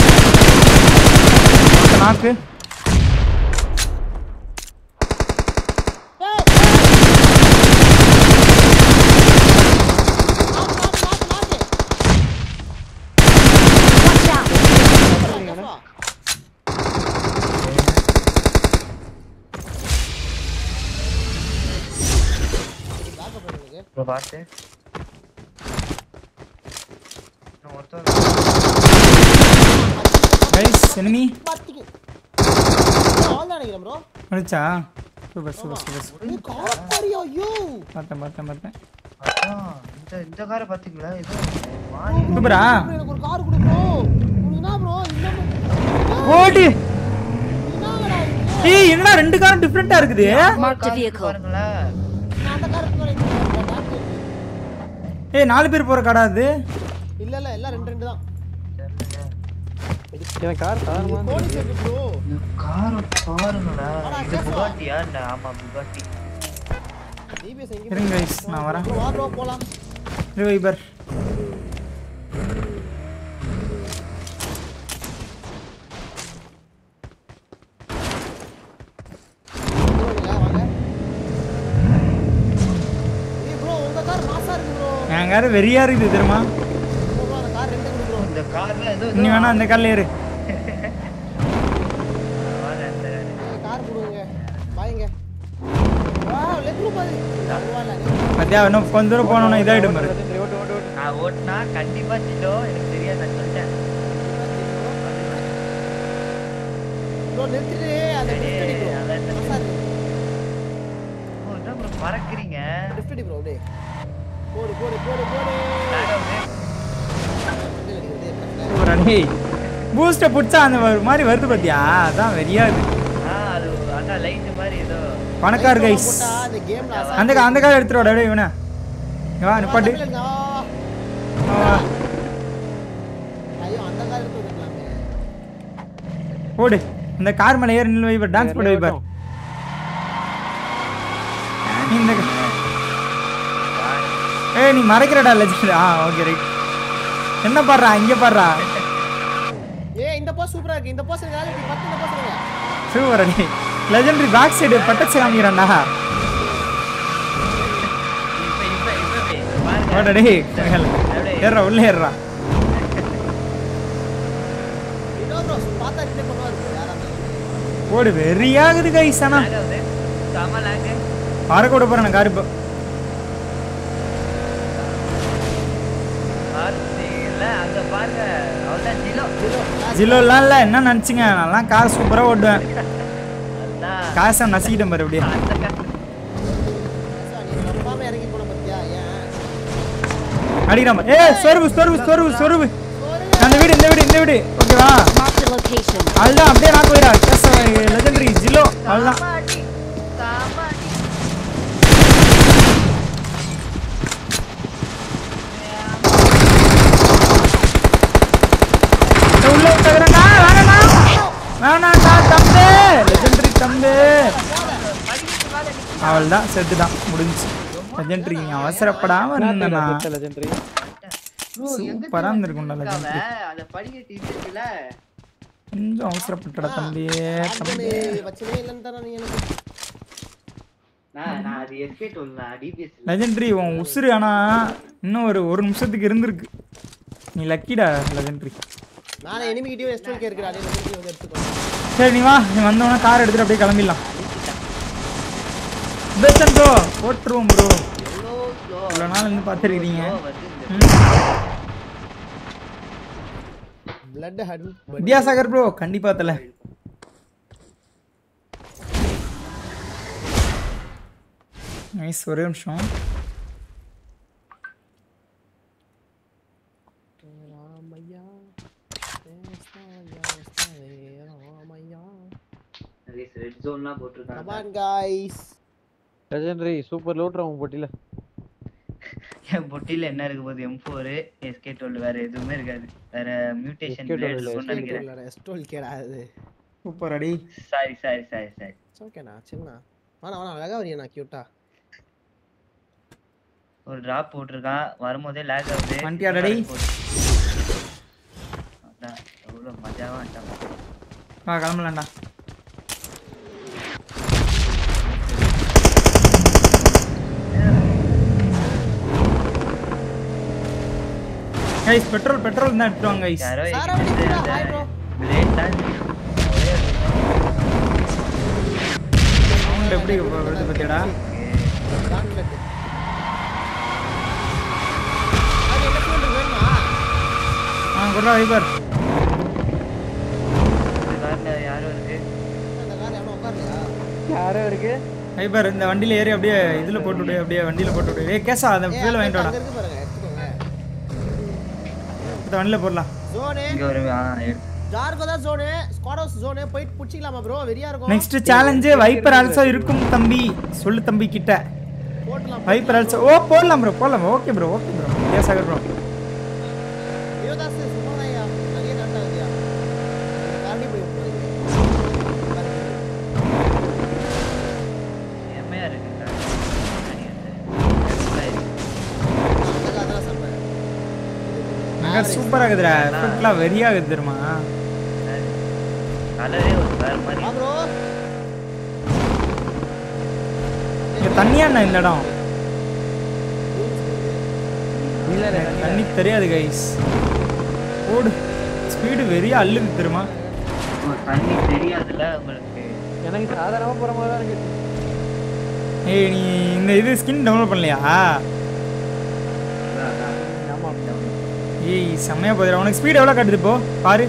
நாக்கு ஏய் Watch out! Bro பார்த்து இன்னும் ஒருத்தர் கைஸ் enemy பாத்திக்கு ஆல் நினைக்கிறேன் ப்ரோ முடிச்சா சூப்பர் சூப்பர் சூப்பர் சூப்பர் நீ காப்பாரியா ஐயோ பார்த்தேன் பார்த்தேன் பார்த்தேன் அதான் இந்த இந்த காரை பாத்தீங்களா இது மாறி சூப்பரா எனக்கு ஒரு கார் கொடு ப்ரோ உனக்கு என்ன ப்ரோ இன்னும் ஓடி என்னங்கடா இது? ஏய் என்னடா ரெண்டு காரும் டிஃப்ரெண்டா இருக்குது Marked a vehicle. பாருங்களேன் நான் அந்த கார் எடுத்து ஏய் நாலு பேர் போற கடா அது இல்ல இல்ல எல்லாம் ரெண்டு ரெண்டு தான் தெரியல எனக்கு கார் சாதாரணமா போலீஸ் இருக்கு ப்ரோ இந்த காரை பாருங்களா இது புகாட்டியா இந்த ஆமா புகாட்டி டிபிஎஸ் எங்க இருங்க guys, நான் வரேன். ப்ரோ வா ப்ரோ போலாம் ரிவைபர் ப்ரோ நீங்க வாங்க ஏய் ப்ரோ உங்க கார் மாசா இருக்கு ப்ரோ என் காரு வெறியா இருக்குது தெரியுமா ப்ரோ அந்த கார் ரெண்டு கொடு ப்ரோ இந்த கார்ல ஏதோ நீ வேணா அந்த கார்ல ஏறு ஏய் கார் கொடுங்க வாங்க வா லெஃப்ட் ரூம் பாரு பரவாயில்ல மத்தியா இன்னும் கொஞ்ச தூரம் போனோம்னா இதாயிடும் பாரு ஓட்டு ஓட்டு ஓட்டு நான் ஓட்டுனா கண்டிப்பா சில்லோ எனக்கு தெரியாது நான் சொல்லிட்டேன் ப்ரோ நிறுத்திட்டு அந்த டேய், லிஃப்ட் அடி ப்ரோ அதான் இந்த- மாசா இருக்கு ஓ, என்ன bro பறக்குறீங்க லிஃப்ட் அடி ப்ரோ அப்படியே போடு போடு போடு போடு சூப்பரா டேய் பூஸ்ட புடிச்சா அந்த ஒரு மாதிரி வருது பாத்தியா அதான் வெறியா இருக்கு ஆ அது அதான் லைட் மாதிரி ஏதோ பணக்கார் கைஸ் போட்டா அந்த கேம்ல அந்த கா- அந்த கார் எடுத்துட்டு வாடா டேய் இவனை இங்க வா நிப்பாட்டு வா, வா. ஐயோ அந்த கார் எடுத்து வந்துக்கலாமே ஓடு இந்த கார் மேல ஏறி நில்லு வைப்பர் டான்ஸ் பண்ண வைப்பர் நீ இந்த ஏய் நீ மறைக்கிறடா லட்சுமி ஆ ஓகே ரைட் என்ன பாடுறா இங்க பாடுறா ஏய் இந்த போஸ் சூப்பரா இருக்கு இந்த போஸ் எனக்கு இப்படி பத்து இந்த போஸ் இருங்க சூப்பரா டேய் லெஜெண்டரி பேக் சைடு பட்டச்சு காமிக்கிறான்டா இப்ப இப்ப இப்ப இப்ப பாருங்க ஓட டேய் ஏறா உள்ள ஏறா இதோ ப்ரோ பார்த்தா ரிட்டர்ன் பண்ணுவாரு bro, யாரா இருந்தாலும் ஓடு வெறியாகுது கைஸ் ஆனா lag ஆகுது. செம lag. பறக்க விட போறேன் கார் இப்போ பாருங்க, இல்ல, அங்க பாருங்க அவ்வளவுதான் ஜிலோ ஜில்லோலாம் இல்ல என்ன நினைச்சிங்க நான்லாம் கார் சூப்பரா ஓட்டுவேன் அதான் காசை நசிக்கிட்டேன் பாரு அப்படியே அந்த கா- சார், நீ நம்பாம இறங்கி போன பத்தியா ஏன் அடிக்கிறாம ஏ சொருவு சொருவு சொருவு சொருவு அந்த வீடு இந்த வீடு இந்த வீடு ஓகேவா Marked a location. அதுதான் அப்படியே நான் போயிடா லெஜெண்டரி ஜில்லோ அதுதான் சாமாடி, சாமாடி. ஏய், உள்ள விட்டுறேன்டா வேணாம்டா வேணாம்டா தம்பு லெஜெண்டரி தம்பு அவள் தான் செட்டு தான் முடிஞ்சு லெஜெண்டரி நீ அவசரப்படாம இருந்தேண்ணா லெஜெண்டரி bro, எங்க சூப்பரா இருந்திருக்கும்டா இருக்காவ? லெஜெண்டரி அந்த படிக்கட்டு இது இருக்குல்ல? கொஞ்சம் அவசரப்பட்டடா தம்பி தம்பி வச்சனே இல்லைன்னு தானே நீ எனக்கு நான் நான் அது SK tool தான், DPS இல்ல. லெஜெண்டரி உன் உசுறு ஆனா இன்னும் ஒரு ஒரு நிமிஷத்துக்கு இருந்திருக்கு நீ லக்கிடா லெஜெண்டரி நானே எனிமி கிட்டயும் எஸ்டோல் கேர்க்கிறா அதே மாதிரி வந்து எடுத்துக்கோ சரி நீ வா நீ வந்தவொடனே கார் எடுத்துட்டு அப்படியே கிளம்பிடலாம் பெஸ்ட் ப்ரோ போட்டுருவோம் ப்ரோ எவ்வளோ slow ஆ இவ்வளோ நாள் இருந்து பார்த்துருக்கீங்க slow வருது இந்த பிளட் ஹட் வித்யாசாகர் ப்ரோ கண்டிப்பா தல நைஸ் ஒரே நிமிஷம் ராமையா ராமையா red zone லாம் போட்டிருக்காங்க. கமான் காய்ஸ் லெஜெண்டரி சூப்பர் லூட்ற உன் போட்டில என் பொட்டியில என்ன இருக்க போகுது M4 SK tool வேற எதுவுமே இருக்காது வேற mutation SK tool blade இல்ல, இருக்கும்னு நினைக்கிறேன் எஸ்டோல் கேடா அது சூப்பர் அடி சாரி சாரி சாரி சாரி ஓகேண்ணா சின்ன வேணா வேணா அழகா வரியண்ணா கியூட்டா ஒரு டிராப் போட்டிருக்கான் வரும்போதே லேக் ஆகுது வண்டியாடா டேய்? அதான், எவ்வளவு ப்ரோ மஜாவா வந்துட்டான் வா கிளம்பலாம்டா கைஸ் பெட்ரோல் பெட்ரோல் தான் எடுத்துட்டு வாங்க கைஸ் யாரோ சாரா எங்கிட்ட வெடிக்கிறா, hi bro. blade தான் ஒரே ஒரு சவுண்ட் எப்படி வருது பத்தியாடா கான்ஃபிளெக்ட் அது என்ன fuel வேணுமா ஆ குர்ரா வைபர் கார்ல யாரோ இருக்கு அந்த கார் எவனோ உட்காரலையா யாரோ இருக்கு வைபர் இந்த வண்டியில ஏறி அப்படியே இதுல போட்டு விடு அப்படியே வண்டியில போட்டு விடு ஏய் கேசா அந்த ஏய், ஃபியூல் அங்க வாங்கிட்டு வாடா இருக்கு பாருங்க எடுத்துக்கோங்க இந்த வண்டியில போடலாம் ஜோனு இங்க ஒரு ஆ எடு. ஜார்கோ தான் ஜோனு ஸ்குவாட் ஹவுஸ் ஜோனு போயிட்டு புடிச்சிக்கலாமா ப்ரோ வெறியா இருக்கும் நெக்ஸ்ட் சேலஞ்சு வைப்பர் ஆல்சோ இருக்கும் தம்பி சொல்லு தம்பி கிட்ட போட்டலாம் வைப்பர் ஆல்சோ ஓ போடலாம் ப்ரோ போடலாம் ஓகே ப்ரோ ஓகே ப்ரோ ஏ சாகர் ப்ரோ யோதாஸ் சும்மாதாயா நிறைய கரெக்டாகுதியா காண்டி போய் விட்டுருங்க செம்மையா இருக்கு car. அடி வந்து. நல்லா இருக்கு. அந்த கார் தான் செம்ம அங்க சூப்பரா இருக்குதுடா எஃபெக்ட்லாம் வெறியா இருக்குது தெரியுமா கலரே ஒரு வேற மாதிரி வா ப்ரோ இங்க தண்ணியா என்ன இந்த இடம் இல்ல இல்ல எனக்கு தண்ணி தெரியாது கைஸ் ஓடு ஸ்பீடு வெறியா அள்ளுது தெரியுமா ஒரு தண்ணி தெரியாதுல்ல உங்களுக்கு எனக்கு சாதாரணமா போற மாதிரி தான் இருக்கு ஏய் நீ இந்த இது ஸ்கின் டவுன்லோட் பண்ணலையா ஆமா ஏய் செம்மையா போதுடா உனக்கு ஸ்பீடு எவ்வளோ காட்டுது இப்போ பாரு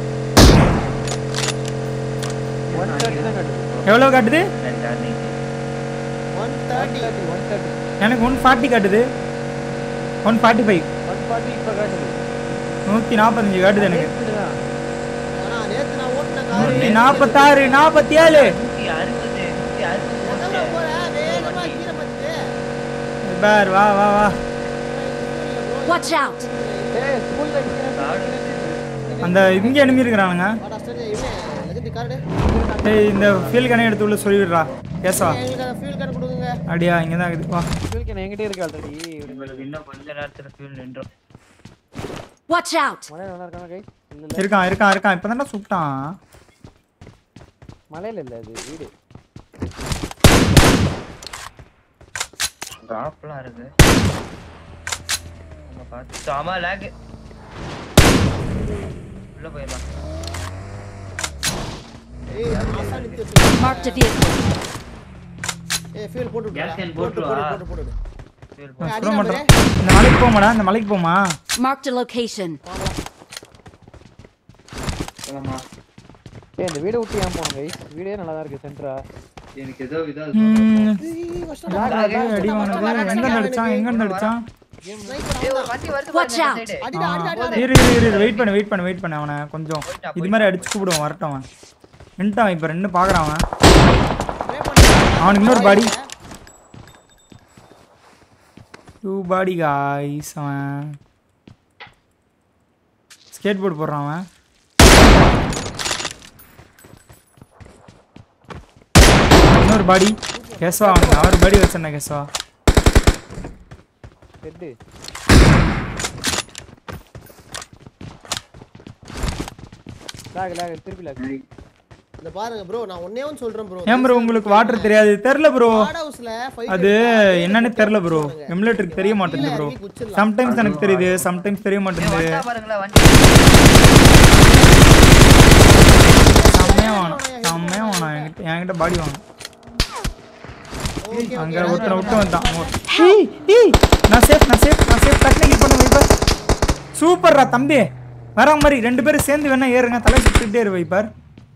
ஒன் தேர்ட்டி தான் கட்டுது எவ்வளோ காட்டுது ரெண்டு அன்னைக்கு one one thirty thirty one thirty எனக்கு ஒன் ஃபார்ட்டி காட்டுது one forty five one forty இப்போ காட்டுது நூற்றி நாற்பத்தஞ்சு காட்டுது எனக்கு Speed தான். ஆனா நேத்து நான் ஓட்டுன நூற்றி காரு நாற்பத்தாறு நாற்பத்தி ஏழு நூத்தி அறுபது நூத்தி அறுபது எவ்வளோ போற வேகமா கீழே பார்த்துட்டு பார் வா வா வா Watch out! ஏய் ஸ்கூல் அந்த இங்கே enemy இருக்கிறானுங்க வாடா ஸ்டேஜ் இவனே லெஜெண்ட் கார்டு ஏய் இந்த ஃபீல் கணே எடுத்து உள்ள சொல்லிவிடுறா பேசவா எங்களுக்கு அந்த ஃபியூல் கார்டு கொடுங்க அப்படியா இங்கே தான் இருக்குது வா ஸ்கூலுக்கு என்கிட்ட இருக்கு ஆல்ரெடி உங்களுக்கு இன்னும் கொஞ்ச நேரத்துல ஃபியூல் நின்றோம் Watch out! மலையில நல்லா இருக்கானா கை இல்ல இல்ல இருக்கான் இருக்கான் இருக்கான் இப்போ தானே சுட்டான் மலையில இல்ல அது வீடு டிராப்லாம் இருக்கு நம்ம பார்த்து சாமா லேக் உள்ள போயிடலாம் ஏய் மாசா நிறுத்தி வச்சிருக்க. Marked a vehicle. ஏய் ஃபியூல் போட்டு விடுடா. Gas can போட்டு போட்டுருவா. போட்டு போட்டு போட்டு ஃபியூல் ஏய், அப்புறம் அடிடா மட்டும் பாரு. இந்த மலைக்கு போமாடா இந்த மலைக்கு போமா Marked a location. போலாமா ஏய் இந்த வீடை விட்டு ஏன் போனோம் கை வீடே நல்லா தான் இருக்கு சென்டரா எனக்கு ஏதோ இதா ம், ஏய், கஷ்டம் lag, தான். lag, அடி வாங்குது எங்க இருந்து அடிச்சான் எங்க இருந்து அடிச்சான் ஏய் ஒரு வண்டி வருது Watch பாருங்க out. இந்த side. அடிடா, அடிடா, அடிடா. இரு இரு இரு வெயிட் பண்ணு வெயிட் பண்ணு வெயிட் பண்ணு அவனை கொஞ்சம் இது மாதிரி அடிச்சு கூப்பிடுவான் வரட்டும் அவன் நின்ட்டான் இப்போ ரெண்டு பார்க்குறான் அவன் Spray பண்ணு. அவனுக்கு இன்னொரு பாடி டூ பாடி காய்ஸ் அவன் ஸ்கேட் போர்டு போடுறான் அவன் இன்னொரு பாடி கேசவா அவனுக்கு ஆறு பாடி வச்சிருந்தேன் கேசவா ஹெட்டு லாக் லாக் திருப்பி லாக் இந்த பாருங்க ப்ரோ நான் ஒண்ணே ஒன்று சொல்றேன் ப்ரோ ஏன் ப்ரோ உங்களுக்கு வாட்டர் தெரியாது தெரில ப்ரோ கார்ட் ஹவுஸ்ல அது என்னன்னு தெரில ப்ரோ எமுலேட்டருக்கு தெரிய மாட்டேங்குது ப்ரோ சம்டைம்ஸ் எனக்கு தெரியுது சம்டைம்ஸ் தெரிய ஏய், மாட்டேங்குது வந்தா பாருங்களேன் வண்டி செம்மையா வேணும் செம்மையா வேணும் என்கிட்ட என்கிட்ட பாடி வாங்க ஓகே அங்க ஒருத்தனை விட்டு வந்தான் ஏய், ஏய், நான் சேஃப் நான் சேஃப் நான் சேஃப் டக்குனு கில் பண்ணு வைப்பர் சூப்பர்ரா தம்பி வர மாதிரி ரெண்டு பேரும் சேர்ந்து வேணா ஏறுங்க தலை சுத்திட்டே இரு வைப்பர்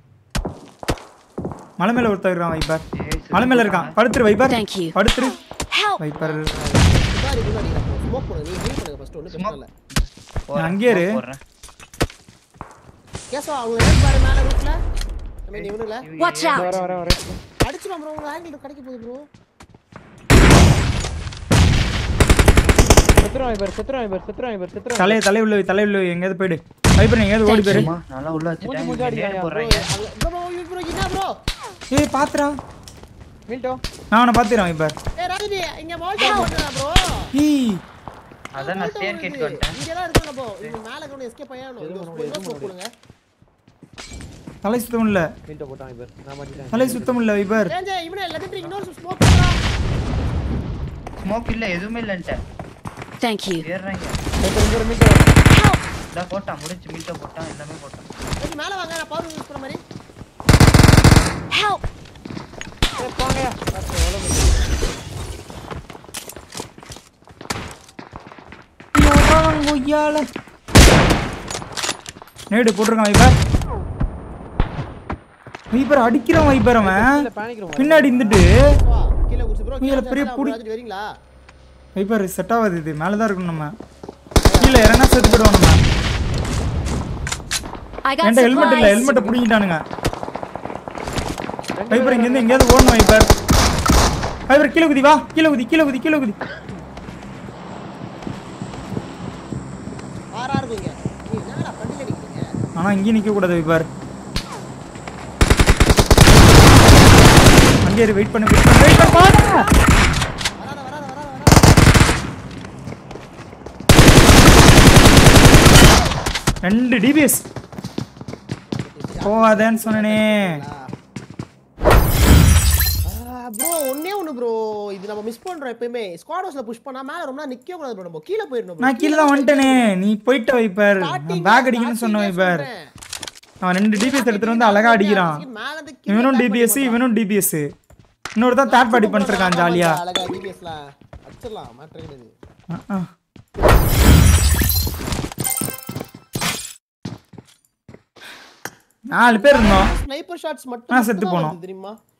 மலை மேல ஒருத்தர் இருக்கான் வைப்பர் மலை மேல இருக்கான் படுத்துரு வைப்பர் Thank you. படுத்துரு Help! வைப்பர் முன்னாடி முன்னாடி ஸ்மோக் பண்ணுங்க நீ ஹீல் பண்ணுங்க ஃபர்ஸ்ட் ஒண்ணு பிரச்சனை இல்ல போறேன், அங்கேயே இரு. போறேன். கேசவா அவங்க ஏன் பாரு மேல ரூட்ல ஐ மீன் இவனுல Watch out! வர வர வர அடிச்சுமா ப்ரோ உங்க ஆங்கிள் கிடைக்க போகுது ப்ரோ செத்துறான் இவர் செத்துறான் இவர் செத்துறான் இவர் செத்துறான் தலைய தலை உள்ள வை, தலை உள்ள வை, எங்கேயாவது போயிடு வைப்பர் எங்கேயாவது ஓடி போயிரு அம்மா, நல்லா உள்ள வச்சுட்டாங்க மூஞ்சி இங்க நேரா அடிக்காயா, போடுறாங்க ப்ரோ ப்ரோ ப்ரோ என்ன ப்ரோ ஏய் பாத்துறா மீல்டோ நான் அவனை பாத்துறேன் வைப்பர் ஏய் ராஜி இங்க மால்டா போடுறா ப்ரோ ஏய் அதான் நான் ஸ்டேர் கேட் வந்துட்டேன் இங்க தான் இருக்கணும் ப்ரோ இங்க மேல கொண்டு எஸ்கேப் ஆயணும் இது ஸ்மோக் கொடுங்க தலை சுத்தம் இல்ல மீல்ட்ட போட்டான் வைப்பர் நான் மாட்டிட்டேன் தலை சுத்தம் இல்ல வைபர் ஏஞ்சே இவனே லெஜெண்டரி இன்னொரு ஸ்மோக் போடுறான் ஸ்மோக் இல்ல எதுவுமே இல்லன்ட்ட Thank you. ஏறுறாங்க வைப்பர் இங்க ஒரு மீல்ட்ட இதான் போட்டான் முடிச்சு மீட்டை போட்டான் எல்லாமே போட்டான் கொஞ்சம் மேல வாங்க நான் பவர் யூஸ் பண்ண மாதிரி Help! போங்க எவ்வளோ கொய்யால நேடு போட்டிருக்கான் வைபர் வைபர் அடிக்கிறான் வைபர் அவன் பேனிக் ரூம் பின்னாடி இருந்துட்டு வா கீழே குடிச்சு ப்ரோ கீழே பெரிய புடி. வரீங்களா வைபர் செட் ஆகாது இது மேலே தான் இருக்கணும் நம்ம கீழே இறங்கினா செத்து போயிடுவோம் நம்ம I got என்கிட்ட ஹெல்மெட் இல்லை supplies. ஹெல்மெட்டை பிடிங்கிட்டானுங்க வைபர் இங்கேருந்து எங்கேயாவது ஓடணும் வைபர் வைபர் கீழே குதி வா கீழே குதி கீழே குதி கீழே குதி ஆறா இருக்குங்க நீ என்னடா பண்டிகை அடிக்கிறீங்க ஆனால் இங்கேயும் நிற்கக்கூடாது வைபர் அங்கே வெயிட் பண்ணு வெயிட் பண்ணு வெயிட் பண்ணு போடா. வராத வராத வராத வராத ரெண்டு டிபிஎஸ் போவாதேன்னு சொன்னனே ப்ரோ ஒண்ணே ஒண்ணு ப்ரோ இது நம்ம மிஸ் பண்றோம் எப்பயுமே ஸ்குவாட் ஹவுஸ்ல புஷ் பண்ணா மேல ரொம்ப நிக்க கூடாது bro நம்ம கீழ போயிரணும் bro நான் கீழே தான் வந்துட்டேனே நீ போயிட்ட வைப்பர் நான் பேக் அடிக்கணும்னு சொன்ன வைப்பர் அவன் ரெண்டு டிபிஎஸ் எடுத்துட்டு வந்து அழகா அடிக்கிறான் மேல இருந்து கீழ இவனும் back டிபிஎஸ் பண்ணி இவனும் டிபிஎஸ் இன்னொரு தான் தேர்ட் பார்ட்டி பண்ணிட்டு இருக்கான் ஜாலியா அழகா டிபிஎஸ்லாம் அடிச்சிடலாம் மாற்ற கிடையாது நாலு பேர் இருந்தோம் ஸ்னைப்பர் ஷாட்ஸ் ஆ, மட்டும் செத்து மட்டும்தான் போனோம். வருது தெரியுமா